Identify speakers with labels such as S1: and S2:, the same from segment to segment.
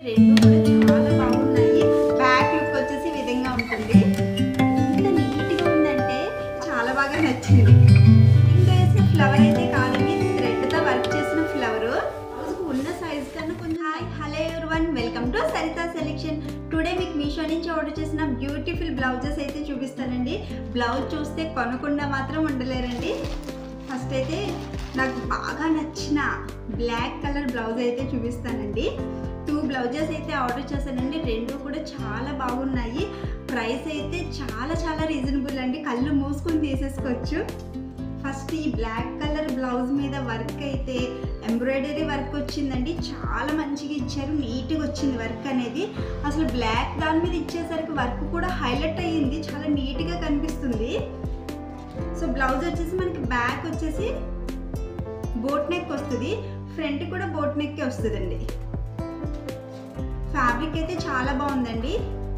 S1: రెండు కూడా చాలా బాగున్నాయి బ్యాక్ లుక్ వచ్చేసి ఈ విధంగా ఉంటుంది ఎంత నీట్గా ఉందంటే చాలా బాగా నచ్చింది ఇంకా వేసిన ఫ్లవర్ అయితే కాదండి థ్రెడ్తో వర్క్ చేసిన ఫ్లవర్ ఉన్న సైజ్ కన్నా కొంచెం hi hello everyone welcome to Saritha selection today మీకు మీషో నుంచి ఆర్డర్ చేసిన బ్యూటిఫుల్ బ్లౌజెస్ అయితే చూపిస్తానండి బ్లౌజ్ చూస్తే కొనకుండా మాత్రం ఉండలేరండి ఫస్ట్ అయితే నాకు బాగా నచ్చిన బ్లాక్ కలర్ బ్లౌజ్ అయితే చూపిస్తానండి టూ బ్లౌజెస్ అయితే ఆర్డర్ చేశానండి రెండు కూడా చాలా బాగున్నాయి ప్రైస్ అయితే చాలా చాలా రీజనబుల్ అండి కళ్ళు మూసుకొని తీసేసుకోవచ్చు ఫస్ట్ ఈ బ్లాక్ కలర్ బ్లౌజ్ మీద వర్క్ అయితే ఎంబ్రాయిడరీ వర్క్ వచ్చిందండి చాలా మంచిగా ఇచ్చారు నీట్గా వచ్చింది వర్క్ అనేది అసలు బ్లాక్ దాని మీద ఇచ్చేసరికి వర్క్ కూడా హైలైట్ అయ్యింది చాలా నీట్గా కనిపిస్తుంది సో బ్లౌజ్ వచ్చేసి మనకి బ్యాక్ వచ్చేసి బోట్ నెక్ వస్తుంది ఫ్రంట్ కూడా బోట్ నెక్కే వస్తుందండి ఫ్యాబ్రిక్ అయితే చాలా బాగుందండి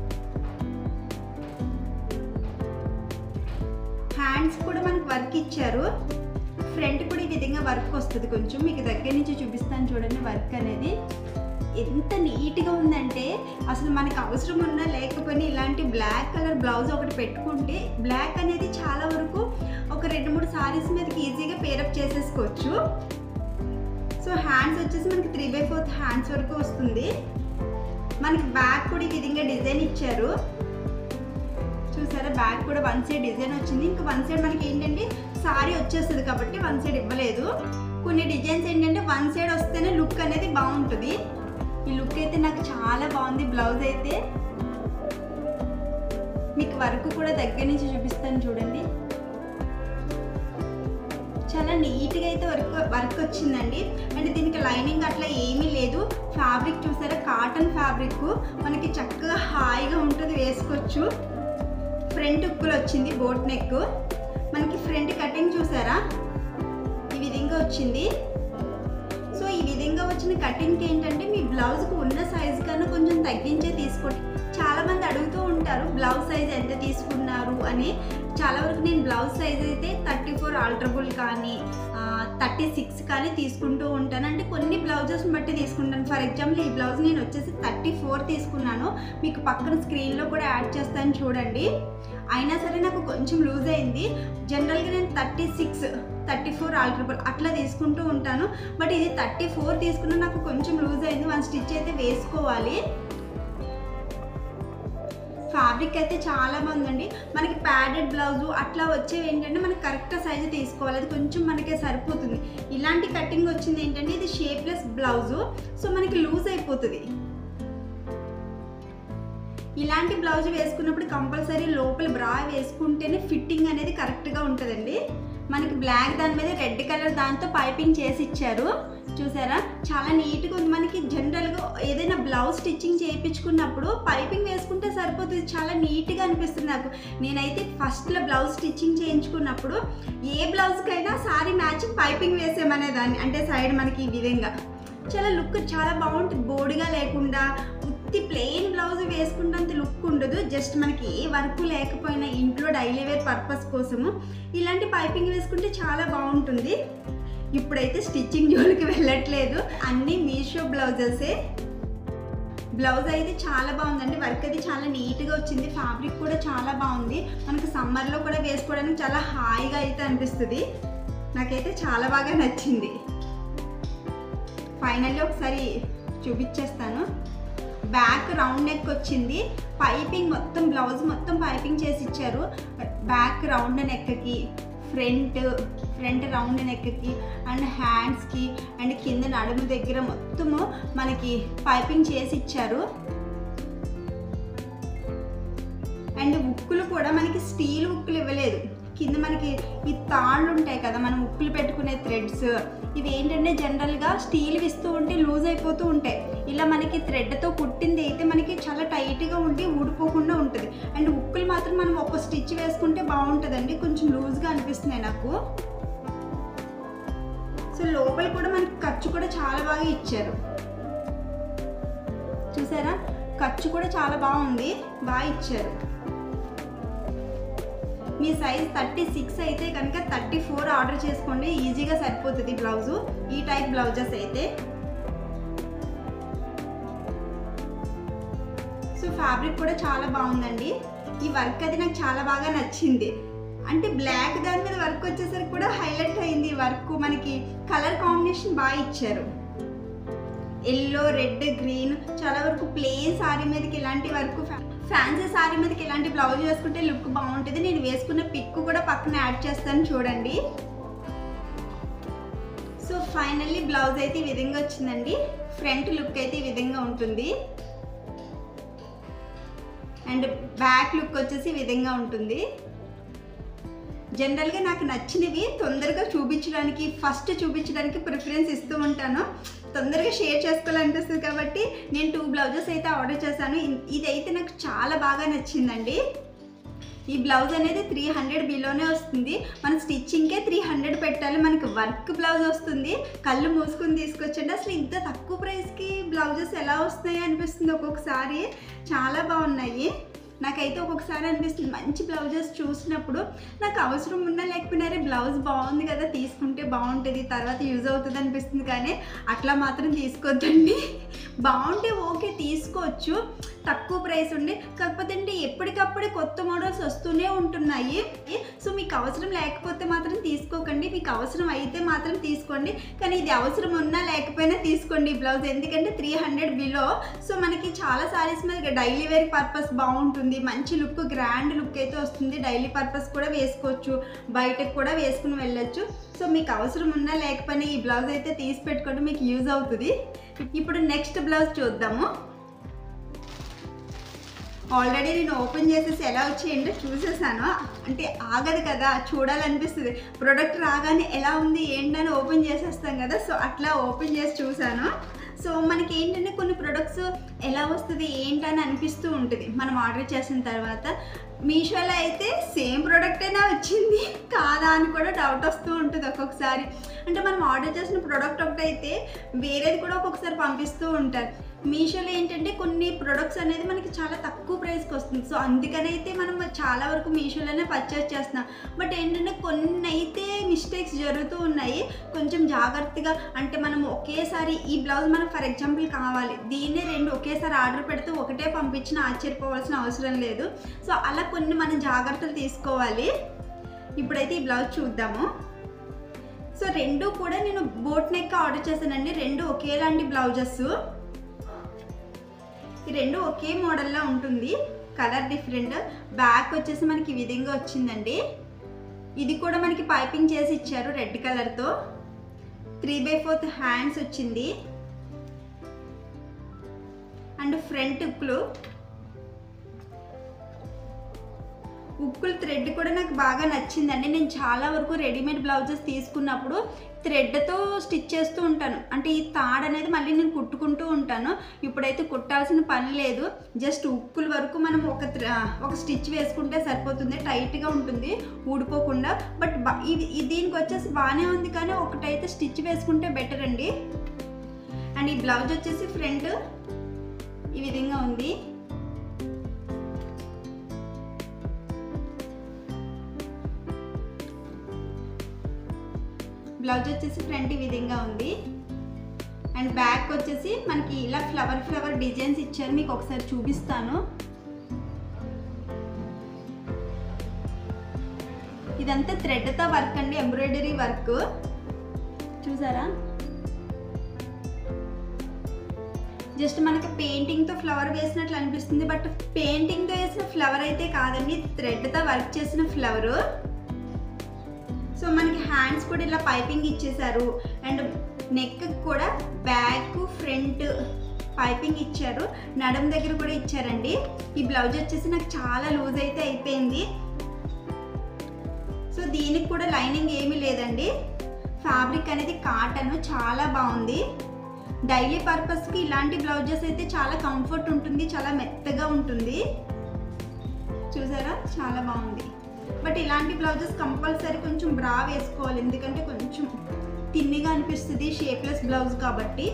S1: హ్యాండ్స్ కూడా మనకి వర్క్ ఇచ్చారు ఫ్రంట్ కూడా ఈ విధంగా వర్క్ వస్తుంది కొంచెం మీకు దగ్గర నుంచి చూపిస్తాను చూడండి వర్క్ అనేది ఎంత నీట్గా ఉందంటే అసలు మనకి అవసరం ఉన్నా లేకపోయినా ఇలాంటి బ్లాక్ కలర్ బ్లౌజ్ ఒకటి పెట్టుకుంటే బ్లాక్ అనేది చాలా వరకు ఒక రెండు మూడు సారీస్ మీదకి ఈజీగా పేరప్ చేసేసుకోవచ్చు సో హ్యాండ్స్ వచ్చేసి మనకి త్రీ బై ఫోర్త్ హ్యాండ్స్ వరకు వస్తుంది మనకి బ్యాక్ కూడా ఈ విధంగా డిజైన్ ఇచ్చారు చూసారా బ్యాక్ కూడా వన్ సైడ్ డిజైన్ వచ్చింది ఇంకా వన్ సైడ్ మనకి ఏంటంటే సారీ వచ్చేస్తుంది కాబట్టి వన్ సైడ్ ఇవ్వలేదు కొన్ని డిజైన్స్ ఏంటంటే వన్ సైడ్ వస్తేనే లుక్ అనేది బాగుంటుంది ఈ లుక్ అయితే నాకు చాలా బాగుంది బ్లౌజ్ అయితే మీకు వర్క్ కూడా దగ్గర నుంచి చూపిస్తాను చూడండి చాలా నీట్గా అయితే వర్క్ వర్క్ వచ్చిందండి అండ్ దీనికి లైనింగ్ అట్లా ఏమీ లేదు ఫ్యాబ్రిక్ చూసారా కాటన్ ఫ్యాబ్రిక్ మనకి చక్కగా హాయిగా ఉంటుంది వేసుకోవచ్చు ఫ్రంట్ ఉక్కులు వచ్చింది బోట్ నెక్ మనకి ఫ్రంట్ కటింగ్ చూసారా ఈ విధంగా వచ్చింది సో ఈ విధంగా వచ్చిన కటింగ్కి ఏంటంటే మీ బ్లౌజ్కి ఉన్న సైజ్ కన్నా కొంచెం తగ్గించే తీసుకోండి చాలా మంది అడుగుతూ ఉంటారు బ్లౌజ్ సైజ్ ఎంత తీసుకున్నారు అని చాలా వరకు నేను బ్లౌజ్ సైజ్ అయితే థర్టీ ఫోర్ ఆల్టరబుల్ కానీ థర్టీ సిక్స్ కానీ తీసుకుంటూ ఉంటాను అంటే కొన్ని బ్లౌజెస్ బట్టి తీసుకుంటాను ఫర్ ఎగ్జాంపుల్ ఈ బ్లౌజ్ నేను వచ్చేసి థర్టీ ఫోర్ తీసుకున్నాను మీకు పక్కన స్క్రీన్లో కూడా యాడ్ చేస్తాను చూడండి అయినా సరే నాకు కొంచెం లూజ్ అయింది జనరల్గా నేను thirty six thirty four alterable అట్లా తీసుకుంటూ ఉంటాను బట్ ఇది థర్టీ ఫోర్ తీసుకున్నా నాకు కొంచెం లూజ్ అయింది వన్ స్టిచ్ అయితే వేసుకోవాలి ఫ్యాబ్రిక్ అయితే చాలా బాగుందండి మనకి ప్యాడెడ్ బ్లౌజ్ అట్లా వచ్చేవి ఏంటంటే మనకి కరెక్ట్ సైజు తీసుకోవాలి అది కొంచెం మనకే సరిపోతుంది ఇలాంటి కటింగ్ వచ్చింది ఏంటంటే ఇది షేప్లెస్ బ్లౌజు సో మనకి లూజ్ అయిపోతుంది ఇలాంటి బ్లౌజ్ వేసుకున్నప్పుడు కంపల్సరీ లోపల బ్రా వేసుకుంటేనే ఫిట్టింగ్ అనేది కరెక్ట్గా ఉంటుందండి మనకి బ్లాక్ దాని మీద రెడ్ కలర్ దాంతో పైపింగ్ చేసి ఇచ్చారు చూసారా చాలా నీట్గా ఉంది మనకి జనరల్గా ఏదైనా బ్లౌజ్ స్టిచ్చింగ్ చేయించుకున్నప్పుడు పైపింగ్ వేసుకుంటే సరిపోతుంది చాలా నీట్గా అనిపిస్తుంది నాకు నేనైతే ఫస్ట్లో బ్లౌజ్ స్టిచ్చింగ్ చేయించుకున్నప్పుడు ఏ బ్లౌజ్కైనా సారీ మ్యాచింగ్ పైపింగ్ వేసేమనేదాన్ని అంటే సైడ్ మనకి ఈ విధంగా చాలా లుక్ చాలా బాగుంటుంది బోర్డుగా లేకుండా ఉత్తి ప్లెయిన్ బ్లౌజ్ వేసుకుంటే లుక్ ఉండదు జస్ట్ మనకి ఏ వర్క్ లేకపోయినా ఇంట్లో డైలీ వేర్ పర్పస్ కోసము ఇలాంటి పైపింగ్ వేసుకుంటే చాలా బాగుంటుంది ఇప్పుడైతే స్టిచ్చింగ్ జోలికి వెళ్ళట్లేదు అన్నీ మీషో బ్లౌజెసే బ్లౌజ్ అయితే చాలా బాగుందండి వర్క్ అది చాలా నీట్గా వచ్చింది ఫ్యాబ్రిక్ కూడా చాలా బాగుంది మనకు సమ్మర్లో కూడా వేసుకోవడానికి చాలా హాయిగా అయితే అనిపిస్తుంది నాకైతే చాలా బాగా నచ్చింది ఫైనల్లీ ఒకసారి చూపించేస్తాను బ్యాక్ రౌండ్ నెక్ వచ్చింది పైపింగ్ మొత్తం బ్లౌజ్ మొత్తం పైపింగ్ చేసి ఇచ్చారు బ్యాక్ రౌండ్ నెక్కి ఫ్రంట్ ఫ్రంట్ రౌండ్ నెక్కి అండ్ హ్యాండ్స్కి అండ్ కింద నడుము దగ్గర మొత్తము మనకి పైపింగ్ చేసి ఇచ్చారు అండ్ ఉక్కులు కూడా మనకి స్టీల్ ఉక్కులు ఇవ్వలేదు కింద మనకి ఈ తాళ్ళు ఉంటాయి కదా మనం ఉక్కులు పెట్టుకునే థ్రెడ్స్ ఇవి ఏంటంటే జనరల్గా స్టీల్ ఇస్తూ ఉంటే లూజ్ అయిపోతూ ఉంటాయి ఇలా మనకి థ్రెడ్తో కుట్టింది అయితే మనకి చాలా టైట్గా ఉండి ఊడిపోకుండా ఉంటుంది అండ్ ఉక్కులు మాత్రం మనం ఒక స్టిచ్ వేసుకుంటే బాగుంటుందండి కొంచెం లూజ్గా అనిపిస్తున్నాయి నాకు సో లోపల కూడా మనకి ఖర్చు కూడా చాలా బాగా ఇచ్చారు చూసారా ఖర్చు కూడా చాలా బాగుంది బాగా ఇచ్చారు మీ సైజ్ థర్టీ సిక్స్ అయితే కనుక థర్టీ ఫోర్ ఆర్డర్ చేసుకోండి ఈజీగా సరిపోతుంది బ్లౌజు ఈ టైప్ బ్లౌజెస్ అయితే సో ఫ్యాబ్రిక్ కూడా చాలా బాగుందండి ఈ వర్క్ అది నాకు చాలా బాగా నచ్చింది అంటే బ్లాక్ దాని మీద వర్క్ వచ్చేసరికి కూడా హైలైట్ అయింది ఈ వర్క్ మనకి కలర్ కాంబినేషన్ బాగా ఇచ్చారు ఎల్లో రెడ్ గ్రీన్ చాలా వరకు ప్లెయిన్ సారీ మీదకి ఇలాంటి వర్క్ ఫ్యాన్సీ సారీ మీదకి ఇలాంటి బ్లౌజ్ వేసుకుంటే లుక్ బాగుంటుంది నేను వేసుకున్న పిక్ కూడా పక్కన యాడ్ చేస్తాను చూడండి సో ఫైనల్లీ బ్లౌజ్ అయితే ఈ విధంగా వచ్చిందండి ఫ్రంట్ లుక్ అయితే ఈ విధంగా ఉంటుంది అండ్ బ్యాక్ లుక్ వచ్చేసి ఈ విధంగా ఉంటుంది జనరల్గా నాకు నచ్చినవి తొందరగా చూపించడానికి ఫస్ట్ చూపించడానికి ప్రిఫరెన్స్ ఇస్తూ ఉంటాను తొందరగా షేర్ చేసుకోవాలనిపిస్తుంది కాబట్టి నేను టూ బ్లౌజెస్ అయితే ఆర్డర్ చేశాను ఇ- ఇదైతే నాకు చాలా బాగా నచ్చిందండి ఈ బ్లౌజ్ అనేది త్రీ హండ్రెడ్ బిలోనే వస్తుంది మన స్టిచ్చింగ్కే త్రీ హండ్రెడ్ పెట్టాలి మనకి వర్క్ బ్లౌజ్ వస్తుంది కళ్ళు మూసుకుని తీసుకొచ్చండి అసలు ఇంత తక్కువ ప్రైస్కి బ్లౌజెస్ ఎలా వస్తున్నాయి అనిపిస్తుంది ఒక్కొక్కసారి చాలా బాగున్నాయి నాకైతే ఒక్కొక్కసారి అనిపిస్తుంది మంచి బ్లౌజెస్ చూసినప్పుడు నాకు అవసరం ఉన్నా లేకపోయినా "అరే, బ్లౌజ్ బాగుంది కదా తీసుకుంటే బాగుంటుంది తర్వాత యూజ్ అవుతుంది అనిపిస్తుంది కానీ అట్లా మాత్రం తీసుకోవద్దండి బాగుంటే ఓకే తీసుకోవచ్చు తక్కువ ప్రైస్ ఉండి కాకపోతే అంటే ఎప్పటికప్పుడే కొత్త మోడల్స్ వస్తూనే ఉంటున్నాయి సో మీకు అవసరం లేకపోతే మాత్రం తీసుకోకండి మీకు అవసరం అయితే మాత్రం తీసుకోండి కానీ ఇది అవసరం ఉన్నా లేకపోయినా తీసుకోండి ఈ బ్లౌజ్ ఎందుకంటే త్రీ హండ్రెడ్ బిలో సో మనకి చాలా సారీస్ మీద డైలీ వేర్ పర్పస్ బాగుంటుంది మంచి లుక్ గ్రాండ్ లుక్ అయితే వస్తుంది డైలీ పర్పస్ కూడా వేసుకోవచ్చు బయటకు కూడా వేసుకుని వెళ్ళొచ్చు సో మీకు అవసరం ఉన్నా లేకపోయినా ఈ బ్లౌజ్ అయితే తీసి పెట్టుకోండి మీకు యూజ్ అవుతుంది ఇప్పుడు నెక్స్ట్ బ్లౌజ్ చూద్దాము ఆల్రెడీ నేను ఓపెన్ చేసేసి ఎలా వచ్చేయండి చూసేసాను అంటే ఆగదు కదా చూడాలనిపిస్తుంది ప్రోడక్ట్ రాగానే ఎలా ఉంది ఏంటని ఓపెన్ చేసేస్తాం కదా సో అట్లా ఓపెన్ చేసి చూసాను సో మనకి ఏంటంటే కొన్ని ప్రొడక్ట్స్ ఎలా వస్తుంది ఏంటని అనిపిస్తూ ఉంటుంది మనం ఆర్డర్ చేసిన తర్వాత మీషోలో అయితే సేమ్ ప్రోడక్టేనా వచ్చింది కాదా అని కూడా డౌట్ వస్తూ ఉంటుంది ఒక్కొక్కసారి అంటే మనం ఆర్డర్ చేసిన ప్రోడక్ట్ ఒకటి అయితే వేరేది కూడా ఒక్కొక్కసారి పంపిస్తూ ఉంటారు మీషోలో ఏంటంటే కొన్ని ప్రొడక్ట్స్ అనేది మనకి చాలా తక్కువ ప్రైస్కి వస్తుంది సో అందుకని అయితే మనం చాలా వరకు మీషోలోనే పర్చేస్ చేస్తున్నాం బట్ ఏంటంటే కొన్ని అయితే మిస్టేక్స్ జరుగుతూ ఉన్నాయి కొంచెం జాగ్రత్తగా అంటే మనం ఒకేసారి ఈ బ్లౌజ్ మనకు ఫర్ ఎగ్జాంపుల్ కావాలి దీన్నే రెండు ఒకేసారి ఆర్డర్ పెడితే ఒకటే పంపించిన ఆశ్చర్యపోవాల్సిన అవసరం లేదు సో అలా కొన్ని మనం జాగ్రత్తలు తీసుకోవాలి ఇప్పుడైతే ఈ బ్లౌజ్ చూద్దాము సో రెండు కూడా నేను బోట్ నెక్ ఆర్డర్ చేశానండి రెండు ఒకేలాంటి బ్లౌజెస్ ఈ రెండు ఒకే మోడల్లో ఉంటుంది కలర్ డిఫరెంట్ బ్యాక్ వచ్చేసి మనకి ఈ విధంగా వచ్చిందండి ఇది కూడా మనకి పైపింగ్ చేసి ఇచ్చారు రెడ్ కలర్తో త్రీ బై ఫోర్త్ హ్యాండ్స్ వచ్చింది అండ్ ఫ్రంట్ ఉక్కులు ఉక్కుల థ్రెడ్ కూడా నాకు బాగా నచ్చిందండి నేను చాలా వరకు రెడీమేడ్ బ్లౌజెస్ తీసుకున్నప్పుడు థ్రెడ్తో స్టిచ్ చేస్తూ ఉంటాను అంటే ఈ తాడ్ అనేది మళ్ళీ నేను కుట్టుకుంటూ ఉంటాను ఇప్పుడైతే కుట్టాల్సిన పని లేదు జస్ట్ ఉక్కుల వరకు మనం ఒక థ్ర- ఒక స్టిచ్ వేసుకుంటే సరిపోతుంది టైట్గా ఉంటుంది ఊడిపోకుండా బట్ బా- ఇది ఇది దీనికి వచ్చేసి బాగానే ఉంది కానీ ఒకటైతే స్టిచ్ వేసుకుంటే బెటర్ అండి అండ్ ఈ బ్లౌజ్ వచ్చేసి ఫ్రంట్ ఈ విధంగా ఉంది బ్లౌజ్ వచ్చేసి ఫ్రంట్ ఈ విధంగా ఉంది అండ్ బ్యాక్ వచ్చేసి మనకి ఇలా ఫ్లవర్ ఫ్లవర్ డిజైన్స్ ఇచ్చారు మీకు ఒకసారి చూపిస్తాను ఇదంతా థ్రెడ్తో వర్క్ అండి ఎంబ్రాయిడరీ వర్క్ చూసారా జస్ట్ మనకి పెయింటింగ్తో ఫ్లవర్ వేసినట్లు అనిపిస్తుంది బట్ పెయింటింగ్తో వేసిన ఫ్లవర్ అయితే కాదండి థ్రెడ్తో వర్క్ చేసిన ఫ్లవరు సో మనకి హ్యాండ్స్ కూడా ఇలా పైపింగ్ ఇచ్చేసారు అండ్ నెక్ కూడా బ్యాక్ ఫ్రంట్ పైపింగ్ ఇచ్చారు నడుం దగ్గర కూడా ఇచ్చారండి ఈ బ్లౌజ్ వచ్చేసి నాకు చాలా లూజ్ అయితే అయిపోయింది సో దీనికి కూడా లైనింగ్ ఏమీ లేదండి ఫ్యాబ్రిక్ అనేది కాటన్ చాలా బాగుంది డైలీ పర్పస్కి ఇలాంటి బ్లౌజెస్ అయితే చాలా కంఫర్ట్ ఉంటుంది చాలా మెత్తగా ఉంటుంది చూసారా చాలా బాగుంది బట్ ఇలాంటి బ్లౌజెస్ కంపల్సరీ కొంచెం బ్రా వేసుకోవాలి ఎందుకంటే కొంచెం తిన్నిగా అనిపిస్తుంది షేప్లెస్ బ్లౌజ్ కాబట్టి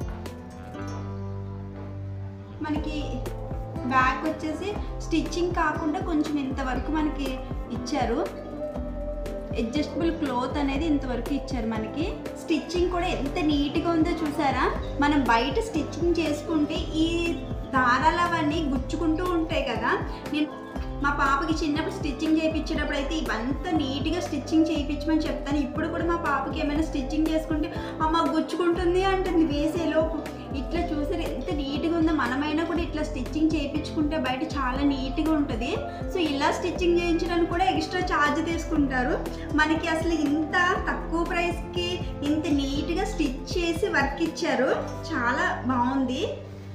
S1: మనకి బ్యాక్ వచ్చేసి స్టిచ్చింగ్ కాకుండా కొంచెం ఇంతవరకు మనకి ఇచ్చారు అడ్జస్టబుల్ క్లోత్ అనేది ఇంతవరకు ఇచ్చారు మనకి స్టిచ్చింగ్ కూడా ఎంత నీట్గా ఉందో చూసారా మనం బయట స్టిచ్చింగ్ చేసుకుంటే ఈ దారం దారాలు అవన్నీ గుచ్చుకుంటూ ఉంటాయి కదా నేను మా పాపకి చిన్నప్పుడు స్టిచ్చింగ్ చేయించేటప్పుడు అయితే ఇవంతా నీట్గా స్టిచ్చింగ్ చేయించమని చెప్తాను ఇప్పుడు కూడా మా పాపకి ఏమైనా స్టిచ్చింగ్ చేసుకుంటే అమ్మ గుచ్చుకుంటుంది అంటుంది వేసేలోపు ఇట్లా చూసారు ఎంత నీట్గా ఉందో మనమైనా కూడా ఇట్లా స్టిచ్చింగ్ చేయించుకుంటే బయట చాలా నీట్గా ఉంటుంది సో ఇలా స్టిచ్చింగ్ చేయించడానికి కూడా ఎక్స్ట్రా ఛార్జ్ తీసుకుంటారు మనకి అసలు ఇంత తక్కువ ప్రైస్కి ఇంత నీట్గా స్టిచ్ చేసి వర్క్ ఇచ్చారు చాలా బాగుంది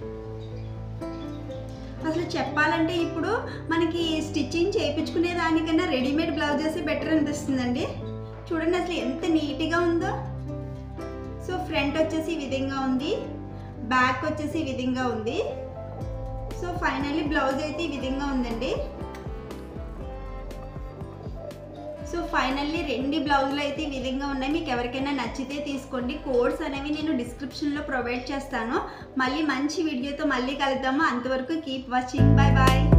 S1: అసలు చెప్పాలంటే ఇప్పుడు మనకి స్టిచ్చింగ్ చేయించుకునే దానికన్నా రెడీమేడ్ బ్లౌజెస్ బెటర్ అనిపిస్తుందండి చూడండి అసలు ఎంత నీట్గా ఉందో సో ఫ్రంట్ వచ్చేసి ఈ విధంగా ఉంది బ్యాక్ వచ్చేసి ఈ విధంగా ఉంది సో ఫైనల్లీ బ్లౌజ్ అయితే ఈ విధంగా ఉందండి సో ఫైనల్లీ రెండు బ్లౌజులు అయితే ఈ విధంగా ఉన్నాయి మీకు ఎవరికైనా నచ్చితే తీసుకోండి కోడ్స్ అనేవి నేను డిస్క్రిప్షన్లో ప్రొవైడ్ చేస్తాను మళ్ళీ మంచి వీడియోతో మళ్ళీ కలుద్దాము అంతవరకు కీప్ వాచింగ్ బాయ్ బాయ్